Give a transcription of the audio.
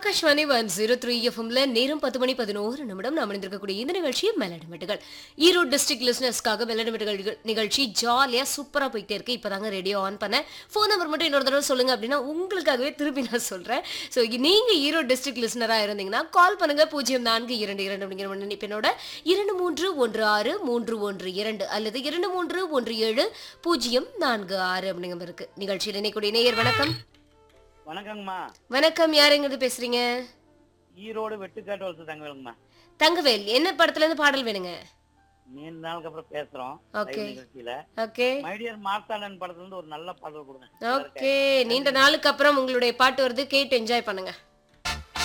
Akashvani one zero three எஃப்எம்ல நேரம் பத்து மணி பதினோரு நிமிடம் நாம் இணைந்திருக்கக்கூடிய இந்த நிகழ்ச்சி மெலடிமெட்டுகள் ஈரோடு டிஸ்ட்ரிக்ட் லிஸ்னர்ஸ்க்காக மெலடிமெட்டுகள் நிகழ்ச்சி ஜாலியா சூப்பரா போயிட்டே இருக்கு இப்பதாங்க ரேடியோ ஆன் பண்ணேன் ஃபோன் நம்பர் மட்டும் இன்னொரு தடவை சொல்லுங்க அப்படின்னா உங்களுக்காகவே திருப்பி நான் சொல்றேன் ஸோ நீங்க ஈரோடு டிஸ்ட்ரிக்ட் லிஸ்னரா இருந்தீங்கன்னா கால் பண்ணுங்க பூஜ்ஜியம் நான்கு இரண்டு இரண்டு அப்படிங்கிற நினைப்பினோட இரண்டு மூன்று ஒன்று ஆறு மூன்று ஒன்று இரண்டு அல்லது இரண்டு மூன்று ஒன்று ஏழு பூஜ்ஜியம் நான்கு ஆறு அப்படிங்கிற இருக்கு நிகழ்ச்சியில் இணைக்கூடிய நேயர் வணக்கம் வணக்கங்கம்மா வணக்கம் யாருங்கிறது பேசுறீங்க ஈரோடு வெட்டுக்காட்டு வளர்த்து தங்கவேலுங்கம்மா தங்கவேல் என்ன படத்துல இருந்து பாடல் வேணுங்க நீண்ட நாளுக்கு அப்புறம் பேசுறோம் Okay. live நிகழ்ச்சியில ஓகே மைடியர் மார்த்தாளன் படத்துல இருந்து ஒரு நல்ல பாடல் கொடுங்க ஓகே நீண்ட நாளுக்கு அப்புறம் உங்களுடைய பாட்டு வருது கேட்டு என்ஜாய் பண்ணுங்க